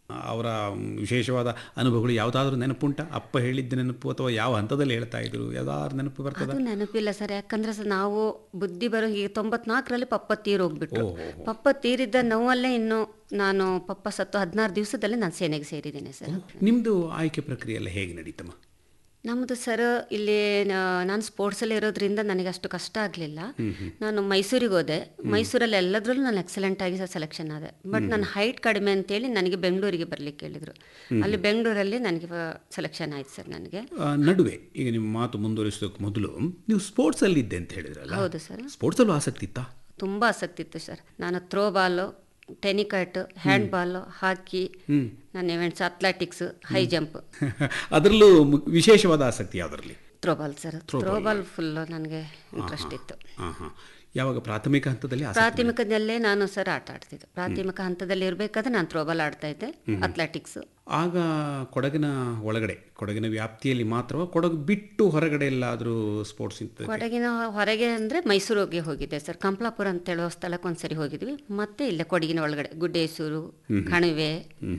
ಅವರ ವಿಶೇಷವಾದ ಅನುಭವಗಳು ಯಾವುದಾದ್ರೂ ನೆನಪುಂಟ ಅಪ್ಪ ಹೇಳಿದ್ದ ನೆನಪು ಅಥವಾ ಯಾವ ಹಂತದಲ್ಲಿ ಹೇಳ್ತಾ ಇದ್ರು ಯಾವ್ದಾದ್ರು ನೆನಪು ಬರ್ತದ ಅದು ನೆನಪಿಲ್ಲ ಸರ್ ಯಾಕಂದ್ರೆ ಸರ್ ನಾವು ಬುದ್ಧಿ ಬರೋ ಈಗ ತೊಂಬತ್ನಾಲ್ಕರಲ್ಲಿ ಪಪ್ಪ ತೀರೋಗ್ಬಿಟ್ರು ಪಪ್ಪ ತೀರಿದ್ದ ನೋವಲ್ಲೇ ಇನ್ನು ನಾನು ಪಪ್ಪ ಸತ್ತು ಹದಿನಾರು ದಿವಸದಲ್ಲಿ ನಾನು ಸೇನೆಗೆ ಸೇರಿದ್ದೇನೆ ಸರ್ ನಿಮ್ಮದು ಆಯ್ಕೆ ಪ್ರಕ್ರಿಯೆ ಎಲ್ಲ ಹೇಗೆ ನಡೀತಮ್ಮ ನಮ್ಮದು ಸರ್ ಇಲ್ಲಿ ನಾ- ನಾನು ಸ್ಪೋರ್ಟ್ಸಲ್ಲಿ ಇರೋದ್ರಿಂದ ನನಗೆ ಅಷ್ಟು ಕಷ್ಟ ಆಗಲಿಲ್ಲ ನಾನು ಮೈಸೂರಿಗೆ ಹೋದೆ ಮೈಸೂರಲ್ಲಿ ಎಲ್ಲದರಲ್ಲೂ ನಾನು ಎಕ್ಸಲೆಂಟ್ ಆಗಿ ಸೆಲೆಕ್ಷನ್ ಆದೆ ಬಟ್ ನನ್ನ ಹೈಟ್ ಕಡಿಮೆ ಅಂತೇಳಿ ನನಗೆ ಬೆಂಗಳೂರಿಗೆ ಬರ್ಲಿಕ್ಕೆ ಹೇಳಿದರು ಅಲ್ಲಿ ಬೆಂಗಳೂರಲ್ಲಿ ನನಗೆ ಸೆಲೆಕ್ಷನ್ ಆಯ್ತು ಸರ್ ನನಗೆ ಆ, ನಡುವೆ ಈಗ ನಿಮ್ಮ ಮಾತು ಮುಂದುವರಿಸೋದಕ್ಕೆ ಮೊದಲು ನೀವು ಸ್ಪೋರ್ಟ್ಸಲ್ಲಿ ಇದ್ದೆ ಅಂತ ಹೇಳಿದ್ರಲ್ಲ ಹೌದು ಸರ್ ಸ್ಪೋರ್ಟ್ಸಲ್ಲೂ ಆಸಕ್ತಿ ಇತ್ತಾ ತುಂಬ ಆಸಕ್ತಿ ಇತ್ತು ಸರ್ ನಾನು throw ball tenniquoit hand ball hockey ನನ್ನ ಇವೆಂಟ್ಸ್ ಅಥ್ಲೆಟಿಕ್ಸ್ ಹೈ ಜಂಪ್ ಅದರಲ್ಲೂ ಮು- ವಿಶೇಷವಾದ ಆಸಕ್ತಿ ಯಾವುದರಲ್ಲಿ throw ball sir throw ball full ನನಗೆ ಇಂಟ್ರೆಸ್ಟ್ ಇತ್ತು ಹಾಂ ಹಾಂ ಯಾವಾಗ ಪ್ರಾಥಮಿಕ ಹಂತದಲ್ಲಿ ಆಸಕ್ತಿ ಪ್ರಾಥಮಿಕದಲ್ಲೇ ನಾನು ಸರ್ ಆಟ ಆಡ್ತಿದ್ದೆ ಪ್ರಾಥಮಿಕ ಹಂತದಲ್ಲಿ ಇರಬೇಕಾದ್ರೆ ನಾನು ಥ್ರೋಬಾಲ್ ಆಡ್ತಾ ಇದ್ದೆ ಅಥ್ಲೆಟಿಕ್ಸ್ ಆಗ ಕೊಡಗಿನ ಒಳಗಡೆ ಕೊಡಗಿನ ವ್ಯಾಪ್ತಿಯಲ್ಲಿ ಮಾತ್ರವ ಕೊಡಗು ಬಿಟ್ಟು ಹೊರಗಡೆ ಎಲ್ಲಾದರೂ ಸ್ಪೋರ್ಟ್ಸ್ ಇತ್ತು ಕೊಡಗಿನ ಹೊರಗೆ ಅಂದರೆ ಮೈಸೂರಿಗೆ ಹೋಗಿದ್ದೆ ಸರ್ ಕಂಪ್ಲಾಪುರ ಅಂತ ಹೇಳೋ ಸ್ಥಳಕ್ಕೆ ಒಂದ್ಸರಿ ಹೋಗಿದ್ವಿ ಮತ್ತೆ ಇಲ್ಲೇ ಕೊಡಗಿನ ಒಳಗಡೆ ಗುಡ್ಡೇಸೂರು ಕಣಿವೆ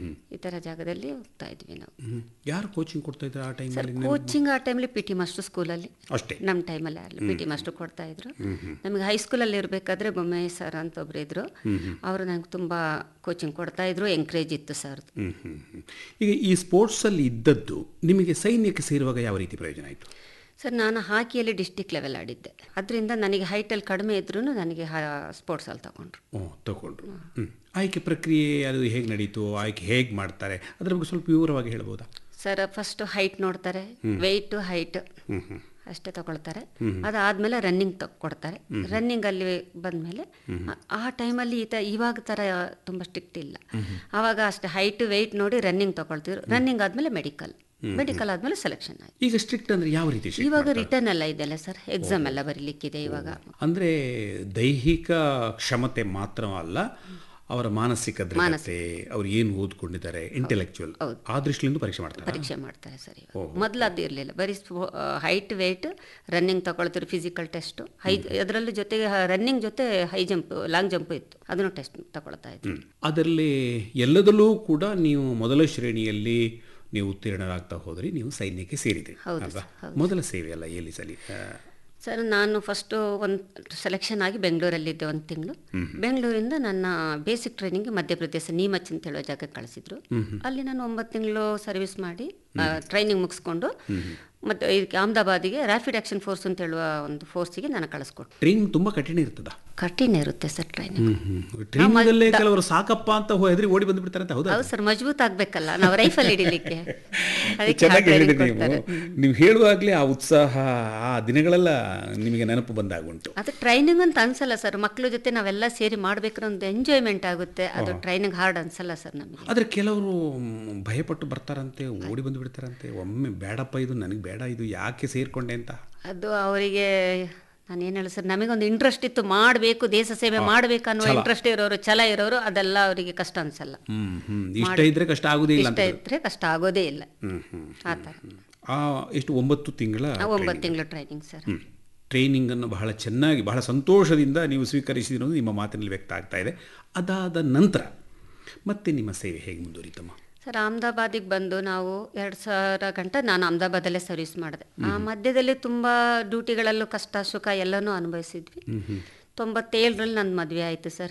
ಈ ಥರ ಜಾಗದಲ್ಲಿ ಹೋಗ್ತಾ ಇದ್ವಿ ನಾವು ಹ್ಮ್. ಯಾರು ಕೋಚಿಂಗ್ ಕೊಡ್ತಾ ಇದ್ರು ಆ ಸರ್ ಟೈಮಲ್ಲಿ ಕೋಚಿಂಗ್ ಆ ಟೈಮಲ್ಲಿ ಪಿ ಟಿ ಮಾಸ್ಟರ್ ಸ್ಕೂಲಲ್ಲಿ ಅಷ್ಟೇ ನಮ್ಮ ಟೈಮಲ್ಲಿ ಅಲ್ಲಿ ಪಿ ಟಿ ಮಾಸ್ಟರ್ ಕೊಡ್ತಾ ಇದ್ರು ನಮಗೆ ಹೈಸ್ಕೂಲಲ್ಲಿ ಇರಬೇಕಾದ್ರೆ ಬೊಮ್ಮೆ ಸರ್ ಅಂತ ಒಬ್ರು ಇದ್ರು ಅವರು ನಂಗೆ ತುಂಬ ಕೋಚಿಂಗ್ ಕೊಡ್ತಾ ಇದ್ರು ಎಂಕರೇಜ್ ಇತ್ತು ಸರ್ ಹ್ಮ್, ಹ್ಮ್, ಹ್ಮ್. ಈಗ ಈ ಸ್ಪೋರ್ಟ್ಸಲ್ಲಿ ಇದ್ದದ್ದು ನಿಮಗೆ ಸೈನ್ಯಕ್ಕೆ ಸೇರುವಾಗ ಯಾವ ರೀತಿ ಪ್ರಯೋಜನ ಆಯಿತು ಸರ್ ನಾನು ಹಾಕಿಯಲ್ಲಿ ಡಿಸ್ಟಿಕ್ ಲೆವೆಲ್ ಆಡಿದ್ದೆ ಅದರಿಂದ ನನಗೆ ಹೈಟಲ್ಲಿ ಕಡಿಮೆ ಇದ್ರೂ ನನಗೆ ಸ್ಪೋರ್ಟ್ಸಲ್ಲಿ ತಗೊಂಡ್ರು ಓ ತಗೊಂಡ್ರು ಹ್ಮ್. ಆಯ್ಕೆ ಪ್ರಕ್ರಿಯೆ ಅದು ಹೇಗೆ ನಡೀತು ಆಯ್ಕೆ ಹೇಗೆ ಮಾಡ್ತಾರೆ ಅದರ ಬಗ್ಗೆ ಸ್ವಲ್ಪ ವಿವರವಾಗಿ ಹೇಳ್ಬೋದಾ ಸರ್ ಫಸ್ಟ್ ಹೈಟ್ ನೋಡ್ತಾರೆ ವೆಯ್ಟು ಹೈಟ್ ಹ್ಮ್ ಹ್ಮ್ ಅಷ್ಟೇ ತಗೊಳ್ತಾರೆ ಅದಾದಮೇಲೆ ರನ್ನಿಂಗ್ ಕೊಡ್ತಾರೆ ರನ್ನಿಂಗ್ ಅಲ್ಲಿ ಬಂದಮೇಲೆ ಆ ಟೈಮಲ್ಲಿ ಈತ ಇವಾಗ ಥರ ತುಂಬ ಸ್ಟ್ರಿಕ್ಟ್ ಇಲ್ಲ ಆವಾಗ ಅಷ್ಟೇ ಹೈಟ್ ವೆಯ್ಟ್ ನೋಡಿ ರನ್ನಿಂಗ್ ತಗೊಳ್ತಿದ್ರು ರನ್ನಿಂಗ್ ಆದಮೇಲೆ ಮೆಡಿಕಲ್ ಮೆಡಿಕಲ್ ಆದಮೇಲೆ ಸೆಲೆಕ್ಷನ್ ಆಯ್ತು ಈಗ ಸ್ಟ್ರಿಕ್ಟ್ ಅಂದ್ರೆ ಯಾವ ರೀತಿ strict ಇವಾಗ ಮಾಡ್ತಾರೆ? ರಿಟರ್ನ್ ಎಲ್ಲ ಇದೆಯಲ್ಲ ಸರ್ ಎಕ್ಸಾಮ್ ಎಲ್ಲ ಬರೀಲಿಕ್ಕಿದೆ ಇವಾಗ ಅಂದ್ರೆ ದೈಹಿಕ ಕ್ಷಮತೆ ಮಾತ್ರ ಅಲ್ಲ ಅವರ ಮಾನಸಿಕ ದೃಢತೆ ಅವ್ರು ಏನು ಓದ್ಕೊಂಡಿದ್ದಾರೆ ಇಂಟೆಲೆಕ್ಚುಯಲ್ ಆ ದೃಷ್ಟಿಯಿಂದ ಪರೀಕ್ಷೆ ಮಾಡ್ತಾರೆ ಪರೀಕ್ಷೆ ಮಾಡ್ತಾರೆ ಸರ್ ಇವಾಗ ಮೊದಲು ಅದು ಇರಲಿಲ್ಲ ಬರೀ ಹೈಟ್ ವೆಯ್ಟ್ ರನ್ನಿಂಗ್ ತಗೊಳ್ತಾರೆ ಫಿಸಿಕಲ್ ಟೆಸ್ಟು ಹೈ ಅದರಲ್ಲೂ ಜೊತೆಗೆ ರನ್ನಿಂಗ್ ಜೊತೆ ಹೈ ಜಂಪ್ ಲಾಂಗ್ ಜಂಪ್ ಇತ್ತು ಅದನ್ನು ಟೆಸ್ಟ್ ತಗೊಳ್ತಾ ಇದ್ರು ಅದರಲ್ಲಿ ಎಲ್ಲದಲ್ಲೂ ಕೂಡ ನೀವು ಮೊದಲ ಶ್ರೇಣಿಯಲ್ಲಿ ನೀವು ಉತ್ತೀರ್ಣರಾಗ್ತಾ ಹೋದ್ರಿ ನೀವು ಸೈನ್ಯಕ್ಕೆ ಸೇರಿದ್ರಿ ಹೌದು ಅಲ್ವಾ ಸರ್, ಮೊದಲ ಸೇವೆ ಅಲ್ಲ ಎಲ್ಲಿ ಸಲಿ ಆ, ಸರ್ ನಾನು ಫಸ್ಟು ಒಂದು ಸೆಲೆಕ್ಷನ್ ಆಗಿ ಬೆಂಗಳೂರಲ್ಲಿದ್ದೆ ಒಂದು ತಿಂಗಳು ಬೆಂಗಳೂರಿಂದ ನನ್ನ ಬೇಸಿಕ್ ಟ್ರೈನಿಂಗ್ ಮಧ್ಯಪ್ರದೇಶ ನೀಮಚ್ ಅಂತ ಹೇಳೋ ಜಾಗಕ್ಕೆ ಕಳಿಸಿದ್ರು ಅಲ್ಲಿ ನಾನು ಒಂಬತ್ತು ತಿಂಗಳು ಸರ್ವಿಸ್ ಮಾಡಿ ಟ್ರೈನಿಂಗ್ ಮುಗಿಸ್ಕೊಂಡು ಮತ್ತು ಇದಕ್ಕೆ ಅಹಮದಾಬಾದಿಗೆ ರ್ಯಾಪಿಡ್ ಆಕ್ಷನ್ ಫೋರ್ಸ್ ಅಂತ ಹೇಳುವ ಒಂದು ಫೋರ್ಸಿಗೆ ನಾನು ಕಳಿಸ್ಕೊಟ್ಟು ಟ್ರೈನಿಂಗ್ ತುಂಬಾ ಕಠಿಣ ಇರ್ತದ ಕಠಿಣ ಇರುತ್ತೆ ಸರ್ ಟ್ರೈನಿಂಗ್ ಟ್ರೈನಿಂಗಲ್ಲೇ ಕೆಲವರು ಸಾಕಪ್ಪ ಅಂತ ಹೆದರಿ ಓಡಿ ಬಂದ್ಬಿಡ್ತಾರೆ ಅಂತ ಹೌದಾ ಹೌದು ಸರ್ ಮಜಬೂತ್ ಆಗ್ಬೇಕಲ್ಲ ನಾವು ರೈಫಲ್ ಹಿಡಿಲಿಕ್ಕೆ ಅದಕ್ಕೆ ಚೆನ್ನಾಗಿ training ಹೇಳಿದ್ರಿ ನೀವು ಕೊಡ್ತಾರೆ. ನೀವು ಹೇಳುವಾಗಲೇ ಆ ಉತ್ಸಾಹ ಆ ದಿನಗಳೆಲ್ಲ ನಿಮಗೆ ನೆನಪು ಬಂದಾಗುಂಟು ಅದು ಟ್ರೈನಿಂಗ್ ಅಂತ ಅನ್ಸಲ್ಲ ಸರ್ ಮಕ್ಕಳ ಜೊತೆ ನಾವೆಲ್ಲ ಸೇರಿ ಮಾಡ್ಬೇಕಾದ್ರೆ ಒಂದು ಎಂಜಾಯ್ಮೆಂಟ್ ಆಗುತ್ತೆ ಅದು ಟ್ರೈನಿಂಗ್ ಹಾರ್ಡ್ ಅನ್ಸಲ್ಲ ಸರ್ ನಮಗೆ ಆದರೆ ಕೆಲವರು ಮ್, ಭಯಪಟ್ಟು ಬರ್ತಾರಂತೆ ಓಡಿ ಬಂದು ಬಿಡ್ತಾರಂತೆ ಒಮ್ಮೆ ಬೇಡಪ್ಪ ಇದು ನನಗೆ ಬೇಡ ಇದು ಯಾಕೆ ಸೇರ್ಕೊಂಡೆ ಅಂತ ಅದು ಅವರಿಗೆ ನಾನು ಏನು ಹೇಳಿ ಸರ್ ನಮಗೊಂದು ಇಂಟ್ರೆಸ್ಟ್ ಇತ್ತು ಮಾಡಬೇಕು ದೇಶ ಸೇವೆ ಮಾಡಬೇಕು ಅನ್ನೋ ಇಂಟ್ರೆಸ್ಟ್ ಇರೋರು ಛಲ ಇರೋರು ಅದೆಲ್ಲ ಅವರಿಗೆ ಕಷ್ಟ ಅನ್ಸಲ್ಲ ಹ್ಮ್ ಹ್ಮ್ ಇಷ್ಟ ಇದ್ರೆ ಕಷ್ಟ ಆಗುದೇ ಇಲ್ಲ ಇಷ್ಟ ಅಂತ ಇದ್ರೆ ಕಷ್ಟ ಆಗೋದೇ ಇಲ್ಲ ಹ್ಮ್ ಹ್ಮ್ ಆ ಥರ ಆ ಎಷ್ಟು ಒಂಬತ್ತು ತಿಂಗಳ ಒಂಬತ್ತು ತಿಂಗಳು ಟ್ರೈನಿಂಗ್ ಸರ್ ಹ್ಮ್. ಟ್ರೈನಿಂಗ್ ಅನ್ನು ಬಹಳ ಚೆನ್ನಾಗಿ ಬಹಳ ಸಂತೋಷದಿಂದ ನೀವು ಸ್ವೀಕರಿಸಿರೋದು ನಿಮ್ಮ ಮಾತಿನಲ್ಲಿ ವ್ಯಕ್ತ ಆಗ್ತಾ ಇದೆ ಅದಾದ ನಂತರ ಮತ್ತೆ ನಿಮ್ಮ ಸೇವೆ ಹೇಗೆ ಮುಂದುವರಿತಮ್ಮ ಸರ್ ಅಹಮದಾಬಾದಿಗೆ ಬಂದು ನಾವು ಎರಡು ಸಾವಿರ ಗಂಟೆ ನಾನು ಅಹಮದಾಬಾದಲ್ಲೇ ಸರ್ವಿಸ್ ಮಾಡಿದೆ ಆ ಮಧ್ಯದಲ್ಲಿ ತುಂಬ ಡ್ಯೂಟಿಗಳಲ್ಲೂ ಕಷ್ಟ ಸುಖ ಎಲ್ಲನೂ ಅನುಭವಿಸಿದ್ವಿ ತೊಂಬತ್ತೇಳರಲ್ಲಿ ನನ್ನ ಮದುವೆ ಆಯಿತು ಸರ್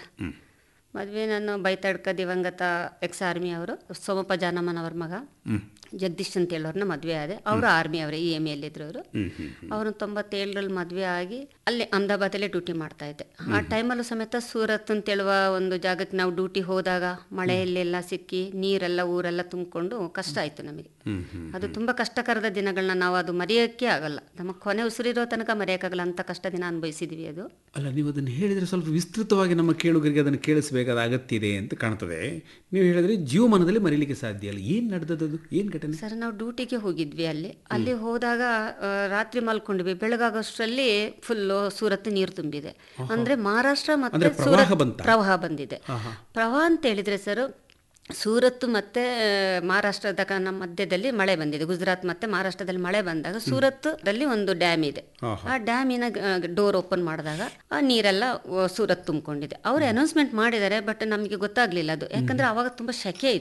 ಮದುವೆ ನಾನು ಬೈತಡ್ಕ ದಿವಂಗತ ಎಕ್ಸ್ ಆರ್ಮಿ ಅವರು ಸೋಮಪ್ಪ ಜಾನಮ್ಮನವ್ರ ಮಗ ಜಗದೀಶ್ ಅಂತ ಹೇಳೋರ್ನ ಮದುವೆ ಆದೆ ಅವರು ಆರ್ಮಿ ಅವರೇ ಇ ಎಮ್ ಎಲ್ಲಿದ್ರು ಅವರು ಅವರು ತೊಂಬತ್ತೇಳರಲ್ಲಿ ಮದುವೆ ಆಗಿ ಅಲ್ಲಿ ಅಹಮದಾಬಾದಲ್ಲೇ ಡ್ಯೂಟಿ ಮಾಡ್ತಾ ಇದ್ದೆ ಆ ಟೈಮಲ್ಲೂ ಸಮೇತ ಸೂರತ್ ಅಂತ ಹೇಳುವ ಒಂದು ಜಾಗಕ್ಕೆ ನಾವು ಡ್ಯೂಟಿ ಹೋದಾಗ ಮಳೆಯಲ್ಲೆಲ್ಲ ಸಿಕ್ಕಿ ನೀರೆಲ್ಲ ಊರೆಲ್ಲ ತುಂಬಿಕೊಂಡು ಕಷ್ಟ ಆಯಿತು ನಮಗೆ ಅದು ತುಂಬ ಕಷ್ಟಕರದ ದಿನಗಳನ್ನ ನಾವು ಅದು ಮರೆಯೋಕ್ಕೆ ಆಗಲ್ಲ ನಮ್ಮ ಕೊನೆ ಉಸಿರಿರೋ ತನಕ ಮರೆಯೋಕ್ಕಾಗಲ್ಲ ಅಂತ ಕಷ್ಟ ದಿನ ಅನುಭವಿಸಿದ್ವಿ ಅದು ಅಲ್ಲ ನೀವು ಅದನ್ನು ಹೇಳಿದರೆ ಸ್ವಲ್ಪ ವಿಸ್ತೃತವಾಗಿ ನಮ್ಮ ಕೇಳುಗರಿಗೆ ಅದನ್ನು ಕೇಳಿಸಬೇಕಾದ ಅಗತ್ಯ ಇದೆ ಅಂತ ಕಾಣ್ತದೆ ನೀವು ಹೇಳಿದ್ರೆ ಜೀವಮಾನದಲ್ಲಿ ಮರೀಲಿಕ್ಕೆ ಸಾಧ್ಯ ಇಲ್ಲ ಏನು ನಡೆದದ್ದು ಏನು ಘಟನೆ ಸರ್ ನಾವು ಡ್ಯೂಟಿಗೆ ಹೋಗಿದ್ವಿ ಅಲ್ಲಿ ಅಲ್ಲಿ ಹೋದಾಗ ಆ, ರಾತ್ರಿ ಮಲ್ಕೊಂಡ್ವಿ ಬೆಳಗಾಗೋಷ್ಟರಲ್ಲಿ ಫುಲ್ಲು ಸೂರತ್ ನೀರು ತುಂಬಿದೆ ಅಂದ್ರೆ ಮಹಾರಾಷ್ಟ್ರ ಮತ್ತೆ ಅಂದ್ರೆ ಪ್ರವಾಹ ಸೂರತ್ ಬಂತಾ? ಪ್ರವಾಹ ಬಂದಿದೆ ಪ್ರವಾಹ ಅಂತ ಹೇಳಿದ್ರೆ ಸರ್ ಸೂರತ್ ಮತ್ತೆ ಮಹಾರಾಷ್ಟ್ರದ ಕ- ನಮ್ಮ ಮಧ್ಯದಲ್ಲಿ ಮಳೆ ಬಂದಿದೆ ಗುಜರಾತ್ ಮತ್ತೆ ಮಹಾರಾಷ್ಟ್ರದಲ್ಲಿ ಮಳೆ ಬಂದಾಗ ಸೂರತ್ ಅಲ್ಲಿ ಒಂದು ಡ್ಯಾಮ್ ಇದೆ ಆ ಡ್ಯಾಮಿನ ಡೋರ್ ಓಪನ್ ಮಾಡಿದಾಗ ಆ ನೀರೆಲ್ಲ ಆ, ಸೂರತ್ ತುಂಬಿಕೊಂಡಿದೆ ಅವರು ಅನೌನ್ಸ್ಮೆಂಟ್ ಮಾಡಿದ್ದಾರೆ ಬಟ್ ನಮಗೆ ಗೊತ್ತಾಗ್ಲಿಲ್ಲ ಅದು ಯಾಕಂದ್ರೆ ಅವಾಗ ತುಂಬಾ ಶೆಕೆ ಇತ್ತು